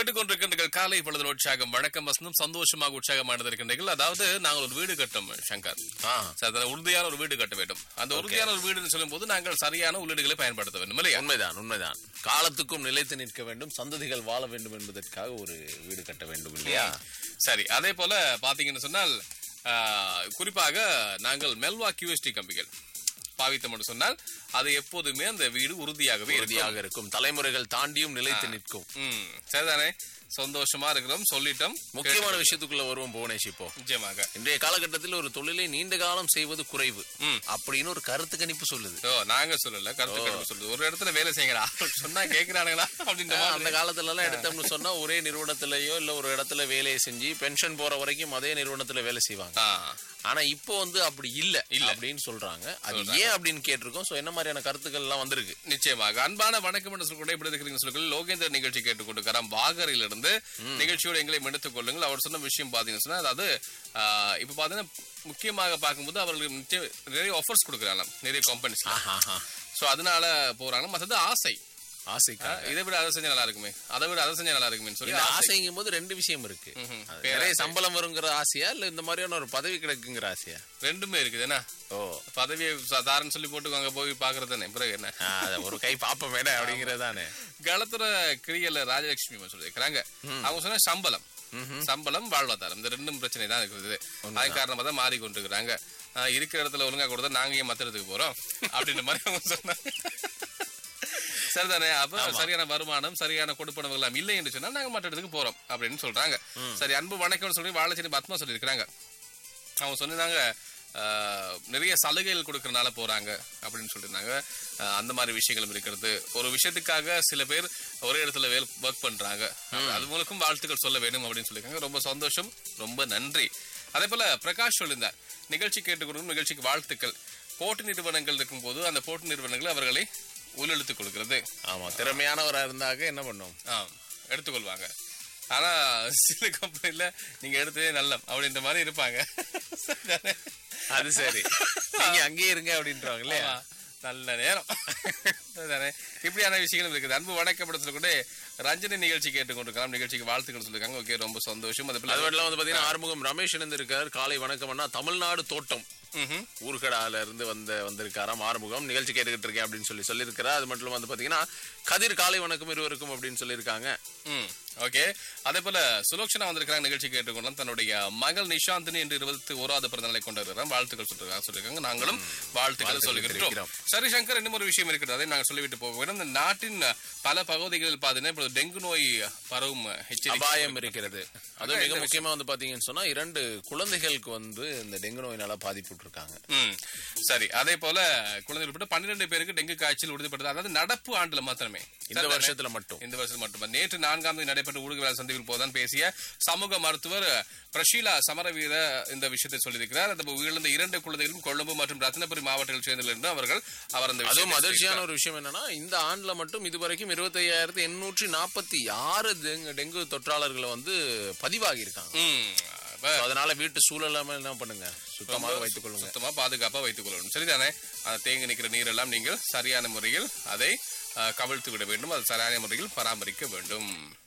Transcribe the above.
கேட்டுக்கொண்டிருக்கின்றீர்கள் காலை பொழுது உற்சாகம் வணக்கம் வசந்தம் சந்தோஷமாக உற்சாகமாக இருக்கின்றீர்கள் அதாவது நாங்கள் ஒரு வீடு கட்டும் சங்கர் ஆ, சரி, அதாவது உறுதியான ஒரு வீடு கட்ட வேண்டும் அந்த உறுதியான ஒரு வீடுன்னு சொல்லும்போது நாங்கள் சரியான உள்ளீடுகளை பயன்படுத்த வேண்டும் இல்லையா உண்மைதான் உண்மைதான் காலத்துக்கும் நிலைத்து நிற்க வேண்டும் சந்ததிகள் வாழ வேண்டும் என்பதற்காக ஒரு வீடு கட்ட வேண்டும் இல்லையா சரி அதே போல பாத்தீங்கன்னு சொன்னால் ஆ, குறிப்பாக நாங்கள் மெல்வா கியூஎஸ்டி கம்பிகள் பாவித்தோம் என்று சொன்னால் அது எப்போதுமே அந்த வீடு உறுதியாகவே இருக்கும் உறுதியாக இருக்கும் தலைமுறைகள் தாண்டியும் நிலைத்து நிற்கும் ம் சரிதானே சந்தோஷமா இருக்கிறோம் சொல்லிட்டோம் முக்கியமான விஷயத்துக்குள்ள வருவோம் புவனேஷ் இப்போ நிச்சயமாக இன்றைய காலகட்டத்தில் ஒரு தொழிலை நீண்ட காலம் செய்வது குறைவு ம். அப்படின்னு ஒரு கருத்து கணிப்பு சொல்லுது ஓ நாங்க சொல்லல கருத்து கணிப்பு சொல்லுது ஒரு இடத்துல வேலை செய்யுங்கடா சொன்னா கேக்குறானுங்களா அப்படின்ற அந்த மாதிரி காலத்துல எல்லாம் எடுத்தோம்னு சொன்னா ஒரே நிறுவனத்திலயோ இல்ல ஒரு இடத்துல வேலையை செஞ்சு பென்ஷன் போற வரைக்கும் அதே நிறுவனத்துல வேலை செய்வாங்க ஆ, ஆனா இப்போ வந்து அப்படி இல்ல இல்ல அப்படின்னு சொல்றாங்க அது ஏன் அப்படின்னு கேட்டிருக்கோம் சோ என்ன மாதிரியான கருத்துக்கள் எல்லாம் வந்திருக்கு நிச்சயமாக அன்பான வணக்கம் என்று சொல்லக்கூட எப்படி இருக்கிறீங்க சொல்லுங்கள் லோகேந்தர் நிகழ்ச்சி கேட்டுக்கொண்டிருக்கிறார் வாகரில் இருந்து நிகழ்ச்சியோடு எங்களை எடுத்துக் கொள்ளுங்கள் அவர் சொன்ன விஷயம் பாத்தீங்கன்னா சொன்னா, அதாவது ஆ, இப்ப பாத்தீங்கன்னா முக்கியமாக பார்க்கும்போது அவர்களுக்கு நிச்சயம் நிறைய ஆஃபர்ஸ் கொடுக்குறாங்க நிறைய கம்பெனிஸ் ஆஹாஹா. சோ அதனால போறாங்க மற்றது ஆசை ஆசைக்கா இதை விட அதை செஞ்சா நல்லா இருக்குமே அதை விட அதை செஞ்சா நல்லா இருக்குமே சொல்லி இந்த ஆசை. ஆசைங்கும் போது ரெண்டு விஷயம் இருக்கு ம்ஹும். அது நிறைய சம்பளம் வருங்கிற ஆசையா இல்ல இந்த மாதிரியான ஒரு பதவி கிடைக்குங்கிற ஆசையா ரெண்டுமே இருக்குது என்ன ஓ பதவியை தாரன்னு சொல்லி போட்டு அங்க போய் பாக்குறது தானே பிறகு என்ன ஆ, அத ஒரு கை பாப்ப மேட அப்படிங்கறதானே களத்துற கிரியல ராஜலட்சுமி சொல்லியிருக்கிறாங்க அவங்க சொன்ன சம்பளம் சம்பளம் வாழ்வாதாரம் இந்த ரெண்டும் பிரச்சனை தான் இருக்குது அதன் காரணமா தான் மாறிக்கொண்டிருக்கிறாங்க ஆஹ் இருக்கிற இடத்துல ஒழுங்கா கொடுத்தா நாங்க ஏன் மத்த இடத்துக்கு போறோம் அப்படின்ற மாதிரி அவங்க சொன்னாங்க சரிதானே அப்ப சரியான வருமானம் சரியான கொடுப்பனவு எல்லாம் இல்லை என்று சொன்னா நாங்க மற்ற இடத்துக்கு போறோம் அப்படின்னு சொல்றாங்க சரி அன்பு வணக்கம்னு சொல்லி வாழைச்சேரி பத்மா சொல்லியிருக்கிறாங்க அவங்க சொன்னாங்க ஆஹ், நிறைய சலுகைகள் கொடுக்கறனால போறாங்க அப்படின்னு சொல்லியிருந்தாங்க ஆஹ், அந்த மாதிரி விஷயங்களும் இருக்கிறது ஒரு விஷயத்துக்காக சில பேர் ஒரே இடத்துல வேல் ஒர்க் பண்றாங்க அது மூலக்கும் வாழ்த்துக்கள் சொல்ல வேண்டும் அப்படின்னு சொல்லியிருக்காங்க ரொம்ப சந்தோஷம் ரொம்ப நன்றி அதே போல பிரகாஷ் சொல்லியிருந்தார் நிகழ்ச்சி கேட்டுக்கொண்டு நிகழ்ச்சிக்கு வாழ்த்துக்கள் போட்டி நிறுவனங்கள் இருக்கும்போது அந்த போட்டி நிறுவனங்கள் அவர்களை உள்ளெழுத்துக் கொள்கிறது ஆமா திறமையானவரா இருந்தாக்க என்ன பண்ணும் ஆ எடுத்துக்கொள்வாங்க ஆனா சில கம்பெனில நீங்க எடுத்ததே நல்லம் அப்படின்ற மாதிரி இருப்பாங்க சரிதானே? அது சரி நீங்க அங்கேயே இருங்க அப்படின்றாங்க இல்லையா ஆமா. நல்ல நேரம் சரிதானே? இப்படியான விஷயங்களும் இருக்குது அன்பு வணக்கம் சொல்லக்கூட ரஞ்சனி நிகழ்ச்சி கேட்டுக்கொண்டிருக்கலாம் நிகழ்ச்சிக்கு வாழ்த்துக்கள் சொல்லிருக்காங்க ஓகே ரொம்ப சந்தோஷம் அது அது போல மட்டும் இல்லாம வந்து பாத்தீங்கன்னா ஆறுமுகம் ரமேஷ் இணைந்திருக்கார் காலை வணக்கம் அண்ணா தமிழ்நாடு தோட்டம் ம்ஹும். ஊர்கடால இருந்து வந்த வந்திருக்காராம் ஆறுமுகம் நிகழ்ச்சி கேட்டுக்கிட்டு இருக்கேன் அப்படின்னு சொல்லி சொல்லியிருக்கிறார் அது மட்டும் இல்லாம வந்து பாத்தீங்கன்னா கதிர் காலை வணக்கம் இருவருக்கும் அப்படின்னு சொல்லியிருக்காங்க ம் ஓகே அதே போல சுலோக்ஷனா வந்திருக்காங்க நிகழ்ச்சி கேட்டுக்கொள்ளலாம் தன்னுடைய மகள் நிஷாந்தினி என்று இருபத்தி ஓராவது பிறந்த நாளை கொண்டாடுறாங்க வாழ்த்துக்கள் சொல்லிருக்காங்க சொல்லிருக்காங்க நாங்களும் வாழ்த்துக்கள் சொல்லுகின்றோம் தெரிவிக்கிறோம். சரி சங்கர் இன்னும் ஒரு விஷயம் இருக்கிறது அதை நாங்கள் சொல்லிவிட்டு போக வேண்டும் இந்த நாட்டின் பல பகுதிகளில் பார்த்தீங்கன்னா இப்பொழுது டெங்கு நோய் பரவும் எச்சரிக்கை அபாயம் இருக்கிறது அது மிக முக்கியமா வந்து பாத்தீங்கன்னு சொன்னா இரண்டு குழந்தைகளுக்கு வந்து இந்த டெங்கு நோயினால பாதிப்பு இருக்காங்க ம் சரி அதே போல குழந்தைகள் உட்பட பன்னிரெண்டு பேருக்கு டெங்கு காய்ச்சல் உறுதிப்படுது அதாவது நடப்பு ஆண்டுல மாத்திரமே இந்த சரிதானே? வருஷத்துல மட்டும் இந்த வருஷம் மட்டுமே நேற்று நான்காம் தேதி நடைபெற்ற ஊடகவியலாளர் சந்திப்பில் போதுதான் பேசிய சமூக மருத்துவர் பிரஷீலா சமரவீர இந்த விஷயத்தை சொல்லியிருக்கிறார் அந்த உயிரிழந்த இரண்டு குழந்தைகளும் கொழும்பு மற்றும் ரத்னபுரி மாவட்டங்கள் சேர்ந்தவர்கள் என்று அவர்கள் அவர் அந்த அதுவும் விஷயத்தை அதிர்ச்சியான ஒரு விஷயம் என்னன்னா இந்த ஆண்டுல மட்டும் இதுவரைக்கும் இருபத்தி ஐயாயிரத்தி எண்ணூற்றி நாற்பத்தி ஆறு டெங்கு டெங்கு தொற்றாளர்களை வந்து பதிவாகி இருக்காங்க ம், அப்ப அதனால வீட்டு சூழலாம என்ன பண்ணுங்க சுத்தமாக வைத்துக் கொள்ளுங்க சுத்தமா பாதுகாப்பா வைத்துக் கொள்ளணும் சரிதானே அந்த தேங்கி நிற்கிற நீரெல்லாம் நீங்கள் சரியான முறையில் அதை அஹ், கவிழ்த்து விட வேண்டும் அது சரியான முறையில் பராமரிக்க வேண்டும்